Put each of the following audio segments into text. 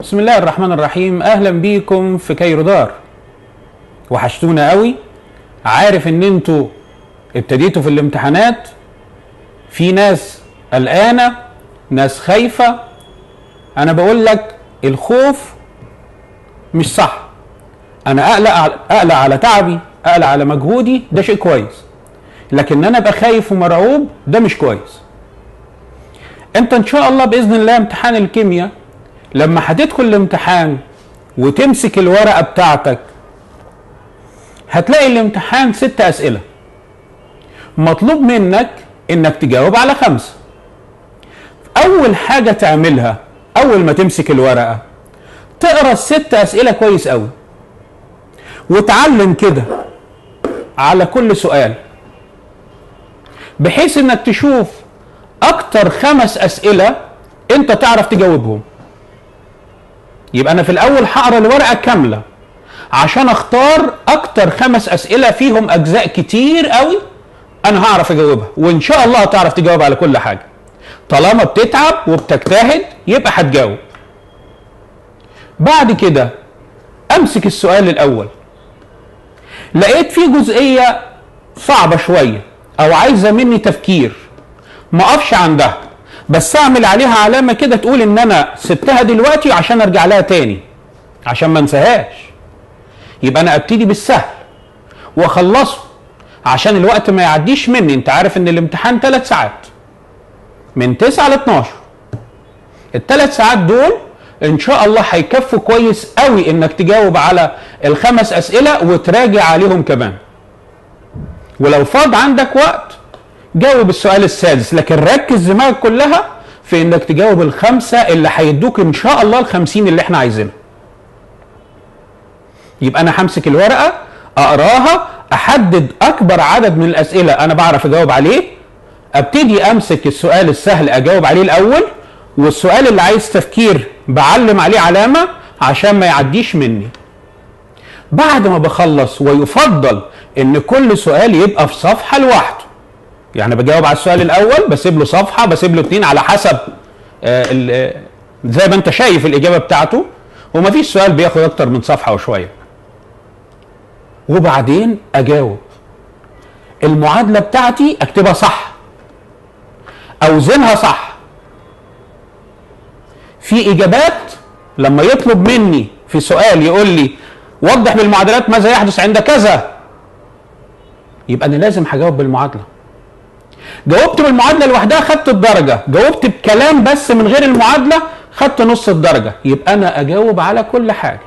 بسم الله الرحمن الرحيم اهلا بيكم في كايرو دار وحشتونا قوي عارف ان انتوا ابتديتوا في الامتحانات في ناس قلقانه ناس خايفه انا بقول لك الخوف مش صح انا اقلق على- اقلق على تعبي اقلق على مجهودي ده شيء كويس لكن انا ابقى خايف ومرعوب ده مش كويس انت ان شاء الله باذن الله امتحان الكيمياء لما هتدخل الامتحان وتمسك الورقه بتاعتك هتلاقي الامتحان ست اسئله مطلوب منك انك تجاوب على خمسه اول حاجه تعملها اول ما تمسك الورقه تقرا الست اسئله كويس قوي وتعلم كده على كل سؤال بحيث انك تشوف اكتر خمس اسئله انت تعرف تجاوبهم يبقى انا في الاول هقرا الورقه كامله عشان اختار اكتر خمس اسئله فيهم اجزاء كتير قوي انا هعرف اجاوبها وان شاء الله هتعرف تجاوب على كل حاجه طالما بتتعب وبتجتهد يبقى هتجاوب بعد كده امسك السؤال الاول لقيت فيه جزئيه صعبه شويه او عايزه مني تفكير ما اقفش عندها بس اعمل عليها علامه كده تقول ان انا سبتها دلوقتي عشان ارجع لها تاني عشان ما انساهاش يبقى انا ابتدي بالسهل واخلصه عشان الوقت ما يعديش مني انت عارف ان الامتحان ثلاث ساعات من 9 ل 12 الثلاث ساعات دول ان شاء الله هيكفوا كويس قوي انك تجاوب على الخمس اسئله وتراجع عليهم كمان ولو فاض عندك وقت جاوب السؤال السادس لكن ركز دماغك كلها في انك تجاوب الخمسه اللي هيدوك ان شاء الله الخمسين اللي احنا عايزينها يبقى انا همسك الورقه اقراها احدد اكبر عدد من الاسئله انا بعرف اجاوب عليه ابتدي امسك السؤال السهل اجاوب عليه الاول والسؤال اللي عايز تفكير بعلم عليه علامه عشان ما يعديش مني بعد ما بخلص ويفضل ان كل سؤال يبقى في صفحه لوحده يعني بجاوب على السؤال الاول بسيب له صفحه بسيب له اتنين على حسب آه ال- آه، زي ما انت شايف الاجابه بتاعته ومفيش سؤال بياخد اكتر من صفحه وشويه وبعدين اجاوب المعادله بتاعتي اكتبها صح اوزنها صح في اجابات لما يطلب مني في سؤال يقول لي وضح بالمعادلات ماذا يحدث عند كذا يبقى انا لازم هجاوب بالمعادله جاوبت بالمعادله لوحدها خدت الدرجه جاوبت بكلام بس من غير المعادله خدت نص الدرجه يبقى انا اجاوب على كل حاجه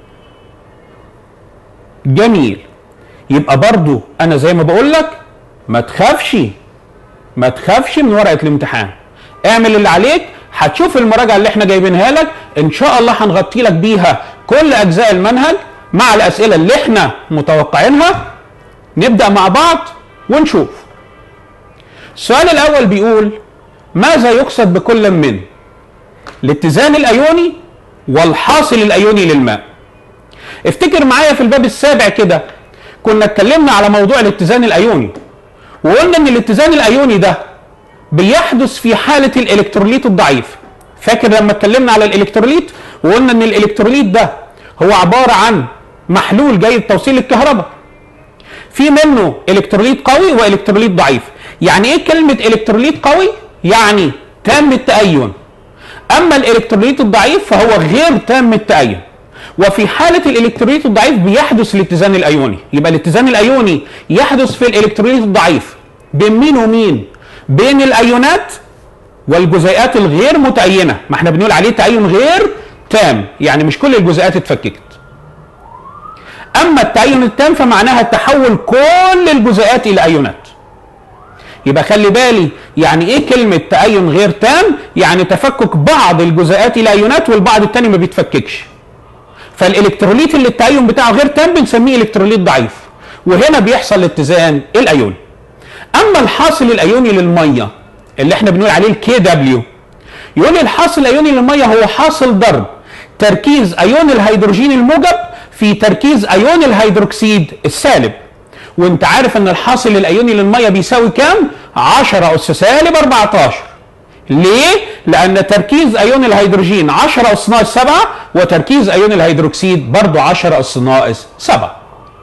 جميل يبقى برضو انا زي ما بقول لك ما تخافش ما تخافش من ورقه الامتحان اعمل اللي عليك هتشوف المراجعه اللي احنا جايبينها لك ان شاء الله هنغطي لك بيها كل اجزاء المنهج مع الاسئله اللي احنا متوقعينها نبدا مع بعض ونشوف السؤال الاول بيقول ماذا يقصد بكل من الاتزان الايوني والحاصل الايوني للماء افتكر معايا في الباب السابع كده كنا اتكلمنا على موضوع الاتزان الايوني وقلنا ان الاتزان الايوني ده بيحدث في حاله الالكتروليت الضعيف فاكر لما اتكلمنا على الالكتروليت وقلنا ان الالكتروليت ده هو عباره عن محلول جيد توصيل الكهرباء في منه الكتروليت قوي والكتروليت ضعيف يعني ايه كلمه الكتروليت قوي يعني تام التأين اما الالكتروليت الضعيف فهو غير تام التأين وفي حالة الالكتروليت الضعيف بيحدث الاتزان الايوني يبقى الاتزان الايوني يحدث في الالكتروليت الضعيف بين مين ومين بين الايونات والجزيئات الغير متأينة ما احنا بنقول عليه تأين غير تام يعني مش كل الجزيئات اتفككت اما التأين التام فمعناها تحول كل الجزيئات الى ايونات يبقى خلي بالي يعني ايه كلمة تأين غير تام يعني تفكك بعض الجزيئات الى ايونات والبعض التاني ما بيتفككش فالالكتروليت اللي التأين بتاعه غير تام بنسميه الكتروليت ضعيف وهنا بيحصل الاتزان الايوني اما الحاصل الايوني للميه اللي احنا بنقول عليه الكي دبليو يقول لي الحاصل الايوني للميه هو حاصل ضرب تركيز ايون الهيدروجين الموجب في تركيز ايون الهيدروكسيد السالب وانت عارف ان الحاصل الايوني للميه بيساوي كام 10 اس سالب 14 ليه لان تركيز ايون الهيدروجين 10 اس ناقص 7 وتركيز ايون الهيدروكسيد برضو 10 اس ناقص 7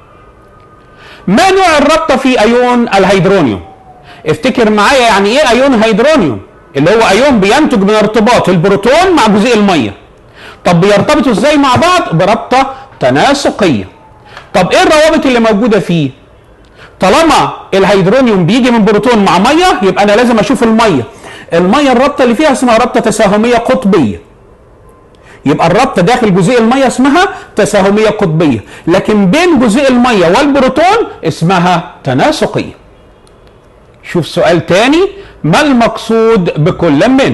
ما نوع الرابطه في ايون الهيدرونيوم افتكر معايا يعني ايه ايون هيدرونيوم اللي هو ايون بينتج من ارتباط البروتون مع جزيء الميه طب بيرتبطوا ازاي مع بعض برابطه تناسقيه طب ايه الروابط اللي موجوده فيه طالما الهيدرونيوم بيجي من بروتون مع ميه يبقى انا لازم اشوف الميه الميه الرابطه اللي فيها اسمها رابطه تساهميه قطبيه يبقى الرابطه داخل جزيء الميه اسمها تساهميه قطبيه لكن بين جزيء الميه والبروتون اسمها تناسقيه شوف سؤال تاني ما المقصود بكل من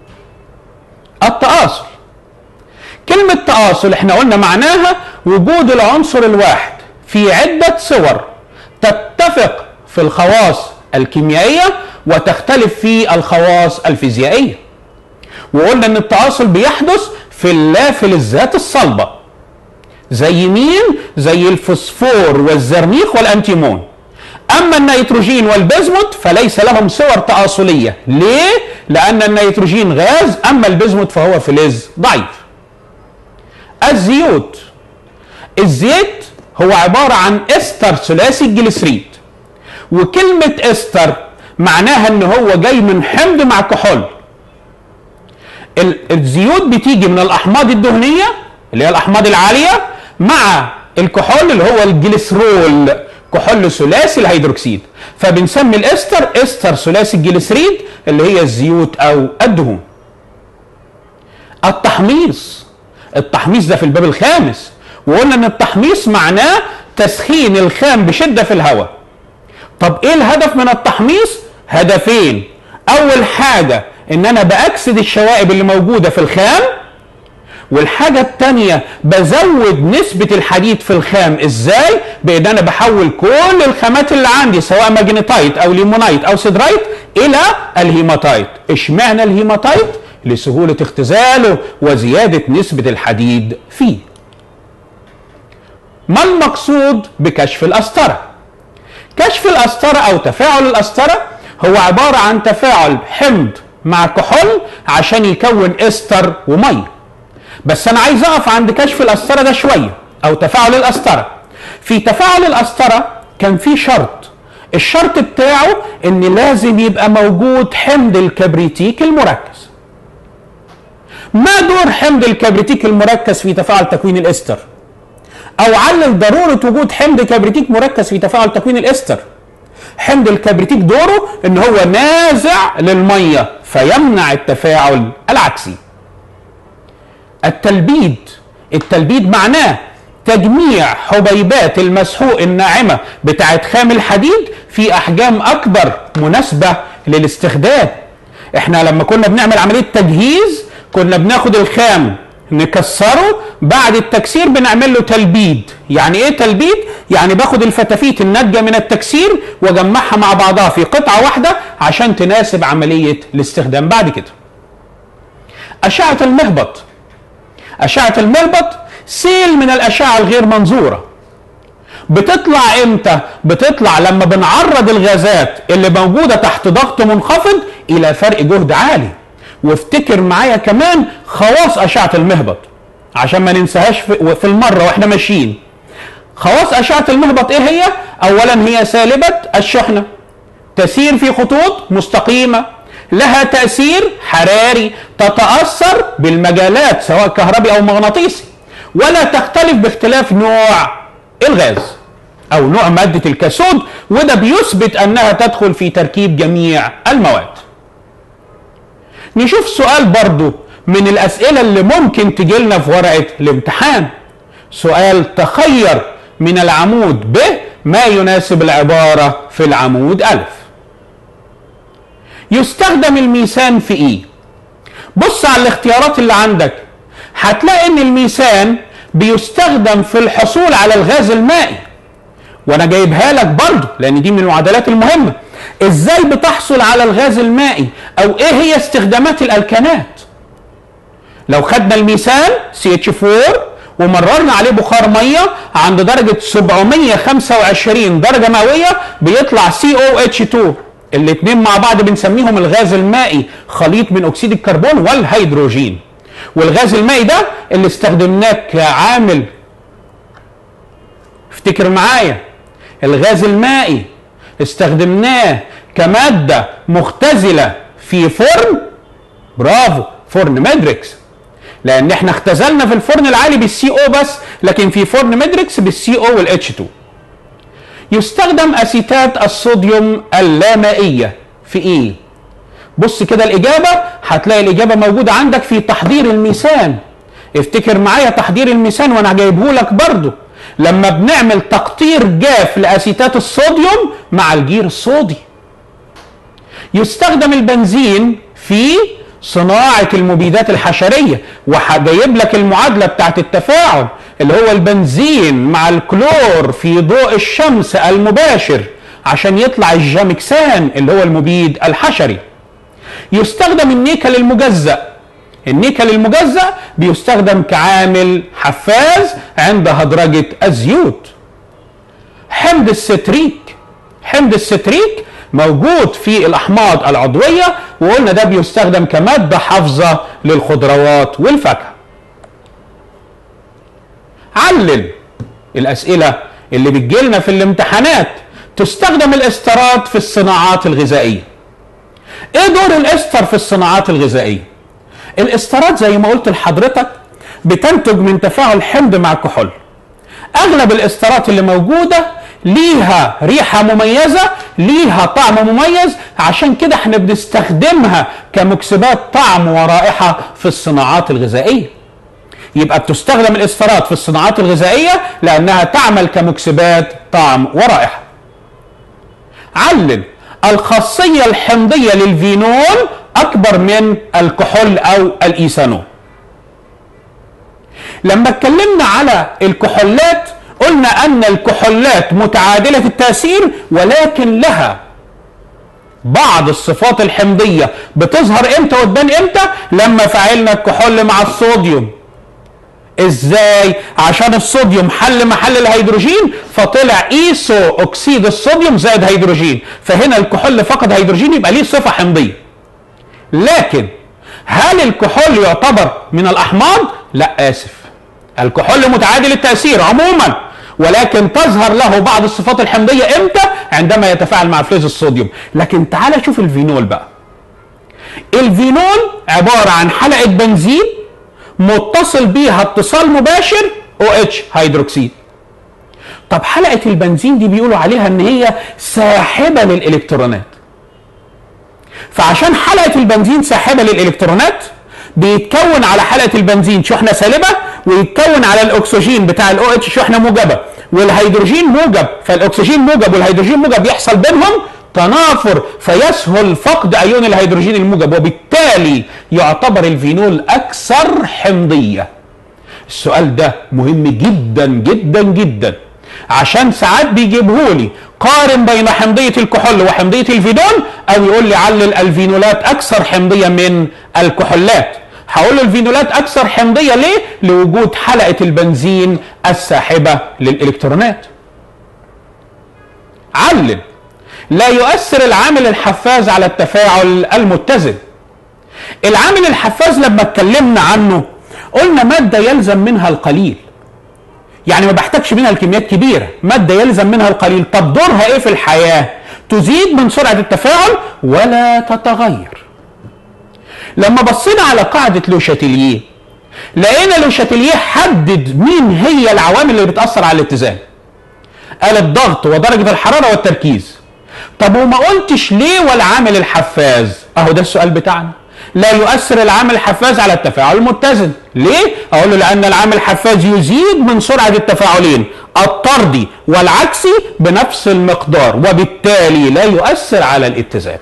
التآصل كلمة تآصل احنا قلنا معناها وجود العنصر الواحد في عدة صور تتفق في الخواص الكيميائية وتختلف في الخواص الفيزيائية وقلنا ان التآصل بيحدث في اللافلزات الصلبة زي مين؟ زي الفوسفور والزرنيخ والانتيمون اما النيتروجين والبزموت فليس لهم صور تآصلية ليه؟ لان النيتروجين غاز اما البزموت فهو فلز ضعيف الزيوت الزيت هو عبارة عن استر ثلاثي الجليسريد وكلمة استر معناها ان هو جاي من حمض مع كحول الزيوت بتيجي من الاحماض الدهنية اللي هي الاحماض العالية مع الكحول اللي هو الجليسرول كحول ثلاثي الهيدروكسيد فبنسمي الاستر استر ثلاثي الجليسريد اللي هي الزيوت او الدهون التحميص التحميص ده في الباب الخامس وقلنا ان التحميص معناه تسخين الخام بشده في الهواء طب ايه الهدف من التحميص هدفين اول حاجه ان انا باكسد الشوائب اللي موجوده في الخام والحاجة التانية بزود نسبة الحديد في الخام ازاي؟ بان انا بحول كل الخامات اللي عندي سواء ماجنيتايت او ليمونايت او سيدرايت الى الهيماتايت. اشمعنى الهيماتايت؟ لسهولة اختزاله وزيادة نسبة الحديد فيه. ما المقصود بكشف الأسطرة؟ كشف الأسطرة أو تفاعل الأسطرة هو عبارة عن تفاعل حمض مع كحول عشان يكون استر وميه بس انا عايز اقف عند كشف القسطره ده شويه او تفاعل القسطره في تفاعل القسطره كان في شرط الشرط بتاعه ان لازم يبقى موجود حمض الكبريتيك المركز ما دور حمض الكبريتيك المركز في تفاعل تكوين الاستر او علل ضروره وجود حمض كبريتيك مركز في تفاعل تكوين الاستر حمض الكبريتيك دوره ان هو نازع للميه فيمنع التفاعل العكسي التلبيد التلبيد معناه تجميع حبيبات المسحوق الناعمة بتاعت خام الحديد في أحجام أكبر مناسبة للاستخدام احنا لما كنا بنعمل عملية تجهيز كنا بناخد الخام نكسره بعد التكسير بنعمل له تلبيد يعني ايه تلبيد يعني باخد الفتافيت الناتجه من التكسير واجمعها مع بعضها في قطعه واحده عشان تناسب عمليه الاستخدام بعد كده اشعه المهبط أشعة المهبط سيل من الأشعة الغير منظورة بتطلع امتى؟ بتطلع لما بنعرض الغازات اللي موجودة تحت ضغط منخفض إلى فرق جهد عالي وافتكر معايا كمان خواص أشعة المهبط عشان ما ننساهاش في المرة واحنا ماشيين خواص أشعة المهبط إيه هي؟ أولا هي سالبة الشحنة تسير في خطوط مستقيمة لها تأثير حراري تتأثر بالمجالات سواء كهربي أو مغناطيسي ولا تختلف باختلاف نوع الغاز أو نوع مادة الكاثود وده بيثبت أنها تدخل في تركيب جميع المواد نشوف سؤال برضو من الأسئلة اللي ممكن تجي لنا في ورقة الامتحان سؤال تخير من العمود ب ما يناسب العبارة في العمود ألف يستخدم الميثان في ايه بص على الاختيارات اللي عندك هتلاقي ان الميثان بيستخدم في الحصول على الغاز المائي وانا جايبها لك برضه لان دي من المعادلات المهمه ازاي بتحصل على الغاز المائي او ايه هي استخدامات الالكانات لو خدنا الميثان CH4 ومررنا عليه بخار ميه عند درجه 725 درجه مئويه بيطلع COH2 الاثنين مع بعض بنسميهم الغاز المائي خليط من اكسيد الكربون والهيدروجين والغاز المائي ده اللي استخدمناه كعامل افتكر معايا الغاز المائي استخدمناه كمادة مختزلة في فرن برافو فرن مدريكس لان احنا اختزلنا في الفرن العالي بالسي او بس لكن في فرن مدريكس بالسي او والاتش 2 يستخدم اسيتات الصوديوم اللامائيه في ايه بص كده الاجابه هتلاقي الاجابه موجوده عندك في تحضير الميثان افتكر معايا تحضير الميثان وانا جايبه لك برضو لما بنعمل تقطير جاف لاسيتات الصوديوم مع الجير الصودي يستخدم البنزين في صناعة المبيدات الحشرية وجايب لك المعادلة بتاعت التفاعل اللي هو البنزين مع الكلور في ضوء الشمس المباشر عشان يطلع الجامكسان اللي هو المبيد الحشري يستخدم النيكل المجزأ النيكل المجزأ بيستخدم كعامل حفاز عند هدرجة الزيوت حمض الستريك حمض الستريك موجود في الاحماض العضويه وقلنا ده بيستخدم كماده حافظه للخضروات والفاكهه. علل الاسئله اللي بتجيلنا في الامتحانات تستخدم الاسترات في الصناعات الغذائيه. ايه دور الاستر في الصناعات الغذائيه؟ الاسترات زي ما قلت لحضرتك بتنتج من تفاعل حمض مع كحول. اغلب الاسترات اللي موجوده ليها ريحه مميزه ليها طعم مميز عشان كده احنا بنستخدمها كمكسبات طعم ورائحه في الصناعات الغذائيه يبقى بتستخدم الاسترات في الصناعات الغذائيه لانها تعمل كمكسبات طعم ورائحه علل الخاصيه الحمضيه للفينول اكبر من الكحول او الايثانول لما اتكلمنا على الكحولات قلنا ان الكحولات متعادله التاثير ولكن لها بعض الصفات الحمضيه بتظهر امتى وتبان امتى لما فعلنا الكحول مع الصوديوم ازاي عشان الصوديوم حل محل الهيدروجين فطلع ايسو اكسيد الصوديوم زائد هيدروجين فهنا الكحول فقد هيدروجين يبقى ليه صفه حمضيه لكن هل الكحول يعتبر من الاحماض لا اسف الكحول متعادل التاثير عموما ولكن تظهر له بعض الصفات الحمضيه امتى عندما يتفاعل مع فلز الصوديوم لكن تعال شوف الفينول بقى الفينول عباره عن حلقه بنزين متصل بيها اتصال مباشر او اتش هيدروكسيد طب حلقه البنزين دي بيقولوا عليها ان هي ساحبه للالكترونات فعشان حلقه البنزين ساحبه للالكترونات بيتكون على حلقه البنزين شحنه سالبه ويتكون على الاكسجين بتاع الاو اتش شحنه موجبه والهيدروجين موجب فالاكسجين موجب والهيدروجين موجب يحصل بينهم تنافر فيسهل فقد ايون الهيدروجين الموجب وبالتالي يعتبر الفينول اكثر حمضيه السؤال ده مهم جدا جدا جدا عشان ساعات بيجيبهولي قارن بين حمضية الكحول وحمضية الفينول أو يقول لي علل الفينولات أكثر حمضية من الكحولات هقول له الفينولات أكثر حمضية ليه؟ لوجود حلقة البنزين الساحبة للإلكترونات علل لا يؤثر العامل الحفاز على التفاعل المتزن العامل الحفاز لما اتكلمنا عنه قلنا مادة يلزم منها القليل يعني ما بحتاجش منها الكميات كبيره ماده يلزم منها القليل طب دورها ايه في الحياه تزيد من سرعه التفاعل ولا تتغير لما بصينا على قاعده لوشاتيليه لقينا لوشاتيليه حدد مين هي العوامل اللي بتاثر على الاتزان قال الضغط ودرجه الحراره والتركيز طب وما قلتش ليه والعامل الحفاز اهو ده السؤال بتاعنا لا يؤثر العامل الحفاز على التفاعل المتزن ليه اقول له لان العامل الحفاز يزيد من سرعه التفاعلين الطردي والعكسي بنفس المقدار وبالتالي لا يؤثر على الاتزان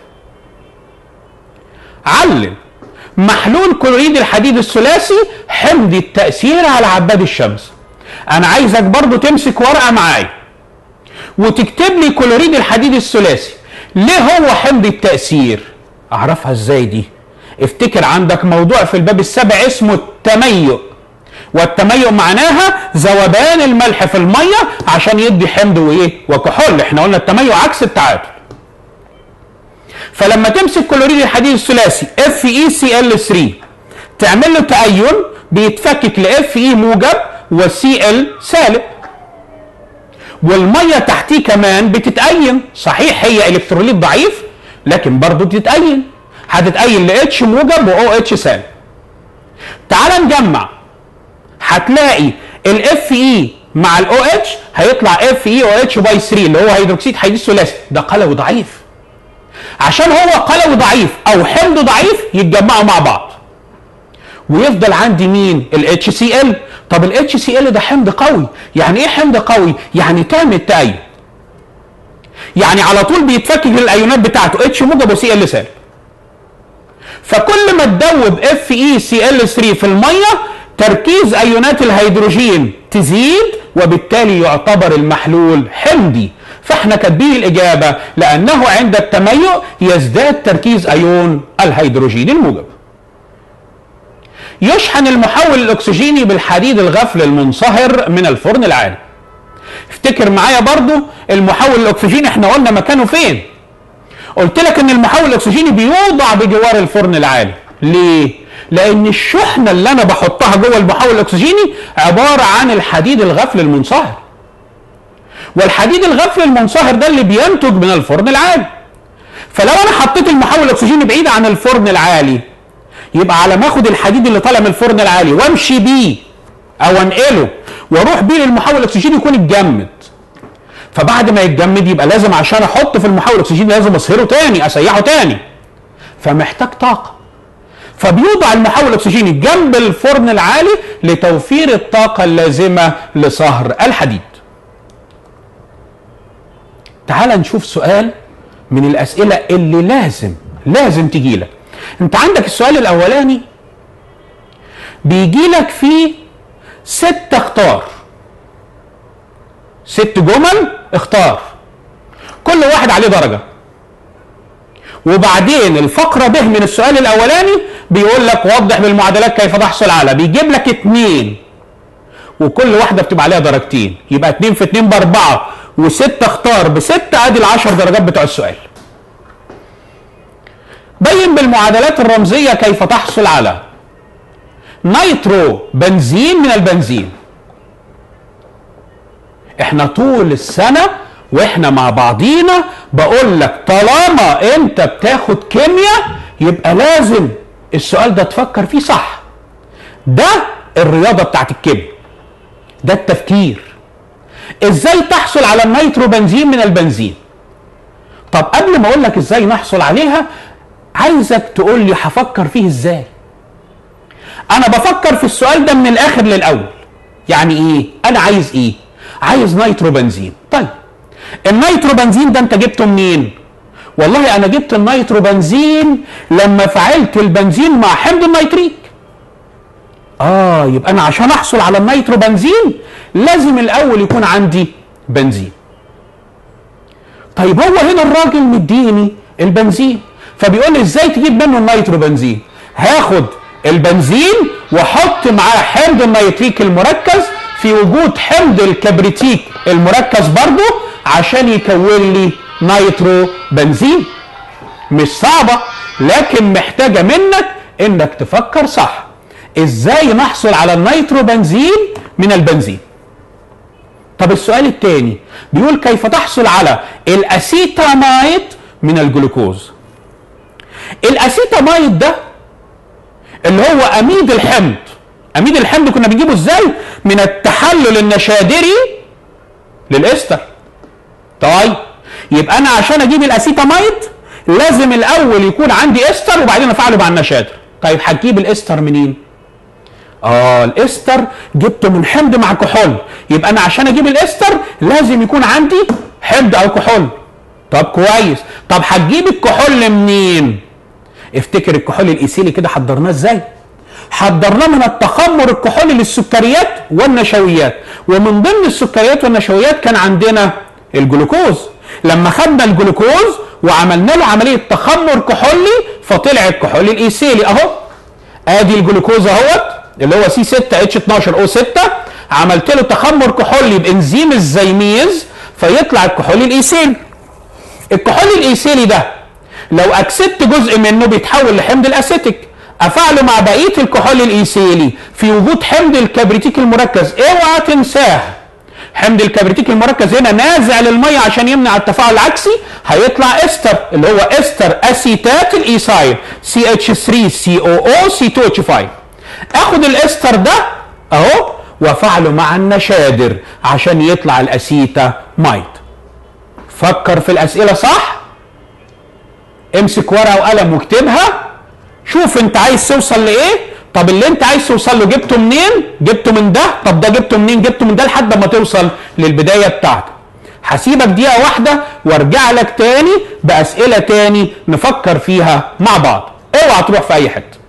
علم محلول كلوريد الحديد الثلاثي حمض التأثير على عباد الشمس انا عايزك برضو تمسك ورقة معايا وتكتب لي كلوريد الحديد الثلاثي ليه هو حمض التأثير اعرفها ازاي دي افتكر عندك موضوع في الباب السابع اسمه التميؤ والتميؤ معناها ذوبان الملح في الميه عشان يدي حمض وايه وكحول احنا قلنا التميؤ عكس التعادل فلما تمسك كلوريد الحديد الثلاثي اف اي سي ال 3 تعمل له تأين بيتفكك لاف اي موجب وسي ال سالب والميه تحتيه كمان بتتأين صحيح هي الكتروليت ضعيف لكن برضه بتتأين هتتأين ل اتش موجب و او اتش سالب تعال نجمع هتلاقي الاف اي مع الاو اتش هيطلع اف اي او اتش باي 3 اللي هو هيدروكسيد حديد ثلاثي ده قلوي ضعيف عشان هو قلوي ضعيف او حمض ضعيف يتجمعوا مع بعض ويفضل عندي مين الاتش سي ال طب الاتش سي ال ده حمض قوي يعني ايه حمض قوي يعني تام التأين يعني على طول بيتفكك للايونات بتاعته اتش موجب وسي ال سالب فكل ما تدوب اف اي سي ال 3 في الميه تركيز ايونات الهيدروجين تزيد وبالتالي يعتبر المحلول حمضي فاحنا كاتبين الاجابه لانه عند التميؤ يزداد تركيز ايون الهيدروجين الموجب يشحن المحول الاكسجيني بالحديد الغفل المنصهر من الفرن العالي افتكر معايا برضو المحول الاكسجيني احنا قلنا مكانه فين قلت لك ان المحول الاكسجيني بيوضع بجوار الفرن العالي ليه لان الشحنه اللي انا بحطها جوه المحول الاكسجيني عباره عن الحديد الغفل المنصهر والحديد الغفل المنصهر ده اللي بينتج من الفرن العالي فلو انا حطيت المحول الاكسجيني بعيد عن الفرن العالي يبقى على ما اخد الحديد اللي طالع من الفرن العالي وامشي بيه او انقله واروح بيه للمحول الاكسجيني يكون اتجمد فبعد ما يتجمد يبقى لازم عشان احطه في المحول الاكسجيني لازم اصهره تاني اسيحه تاني فمحتاج طاقه فبيوضع المحول الاكسجيني جنب الفرن العالي لتوفير الطاقه اللازمه لصهر الحديد تعال نشوف سؤال من الاسئله اللي لازم لازم تجي لك انت عندك السؤال الاولاني بيجي لك فيه ست اختار ست جمل اختار كل واحد عليه درجه وبعدين الفقره ب من السؤال الاولاني بيقول لك وضح بالمعادلات كيف تحصل على بيجيب لك اتنين وكل واحده بتبقى عليها درجتين يبقى اتنين في اتنين باربعه وستة اختار بستة ادي العشر درجات بتوع السؤال بين بالمعادلات الرمزية كيف تحصل على نيترو بنزين من البنزين احنا طول السنة واحنا مع بعضينا بقول لك طالما انت بتاخد كيمياء يبقى لازم السؤال ده تفكر فيه صح ده الرياضة بتاعت الكيمياء ده التفكير ازاي تحصل على النيترو بنزين من البنزين طب قبل ما اقول لك ازاي نحصل عليها عايزك تقول لي هفكر فيه ازاي انا بفكر في السؤال ده من الاخر للاول يعني ايه انا عايز ايه عايز نيترو بنزين طيب النيترو بنزين ده انت جبته منين والله انا جبت النيترو بنزين لما فعلت البنزين مع حمض النيتريك اه يبقى انا عشان احصل على النيترو بنزين لازم الاول يكون عندي بنزين طيب هو هنا الراجل مديني البنزين فبيقول لي ازاي تجيب منه النيترو بنزين هاخد البنزين واحط معاه حمض النيتريك المركز في وجود حمض الكبريتيك المركز برضه عشان يكون لي نيترو بنزين مش صعبة لكن محتاجة منك انك تفكر صح ازاي نحصل على النيترو بنزين من البنزين طب السؤال الثاني بيقول كيف تحصل على الاسيتامايد من الجلوكوز الاسيتامايد ده اللي هو اميد الحمض اميد الحمض كنا بنجيبه ازاي من التحلل النشادري للاستر طيب يبقى انا عشان اجيب الاسيتامايد لازم الاول يكون عندي استر وبعدين افعله مع النشادر طيب هتجيب الاستر منين اه الاستر جبته من حمض مع كحول يبقى انا عشان اجيب الاستر لازم يكون عندي حمض او كحول طب كويس طب هتجيب الكحول منين افتكر الكحول الايثيلي كده حضرناه ازاي حضرناه من التخمر الكحولي للسكريات والنشويات ومن ضمن السكريات والنشويات كان عندنا الجلوكوز لما خدنا الجلوكوز وعملنا له عمليه تخمر كحولي فطلع الكحول الايثيلي اهو ادي الجلوكوز اهوت اللي هو سي 6 اتش 12 او 6 عملت له تخمر كحولي بانزيم الزيميز فيطلع الكحول الايثيلي الكحول الايثيلي ده لو اكسدت جزء منه بيتحول لحمض الاسيتيك افعله مع بقيه الكحول الايثيلي في وجود حمض الكبريتيك المركز اوعى تنساه حمض الكبريتيك المركز هنا نازع للميه عشان يمنع التفاعل العكسي هيطلع استر اللي هو استر اسيتات الايثايل CH3COO C2H5 اخد الاستر ده اهو وافعله مع النشادر عشان يطلع الاسيتا مايد فكر في الاسئله صح امسك ورقه وقلم واكتبها شوف انت عايز توصل لايه طب اللي انت عايز توصل له جبته منين جبته من ده طب ده جبته منين جبته من ده لحد ما توصل للبدايه بتاعتك هسيبك دقيقه واحده وارجع لك تاني باسئله تاني نفكر فيها مع بعض اوعى تروح في اي حته